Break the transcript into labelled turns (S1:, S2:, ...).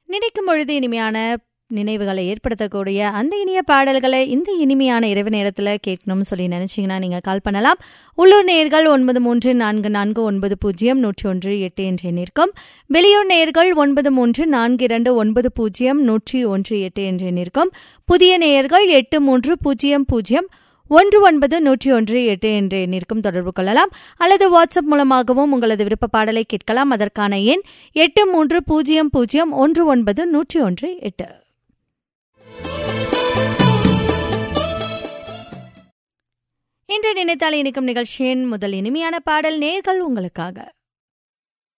S1: நினைக்கும் பொழுது இனிமையான நினைவுகளை ஏற்படுத்தக்கூடிய அந்த இனிய பாடல்களை இந்த இனிமையான இரவு நேரத்தில் கேட்கணும்னு சொல்லி நினைச்சீங்கன்னா நீங்கள் கால் பண்ணலாம் உள்ளூர் நேர்கள் ஒன்பது மூன்று நான்கு நான்கு ஒன்பது பூஜ்ஜியம் நூற்றி ஒன்று எட்டு என்று எண்ணிருக்கும் வெளியூர் நேர்கள் ஒன்பது மூன்று நான்கு இரண்டு ஒன்பது பூஜ்ஜியம் நூற்றி ஒன்று எட்டு என்று எண்ணிருக்கும் புதிய நேயர்கள் எட்டு மூன்று பூஜ்ஜியம் பூஜ்ஜியம் ஒன்று ஒன்பது நூற்றி ஒன்று எட்டு என்று எண்ணிற்கும் தொடர்பு கொள்ளலாம் அல்லது வாட்ஸ்அப் மூலமாகவும் உங்களது விருப்ப பாடலை கேட்கலாம் அதற்கான எண் எட்டு மூன்று பூஜ்ஜியம் பூஜ்ஜியம் ஒன்று ஒன்பது நூற்றி ஒன்று எட்டு இன்று நினைத்தால் இனிக்கும் நிகழ்ச்சியின் முதல் இனிமையான பாடல் நேர்கள் உங்களுக்காக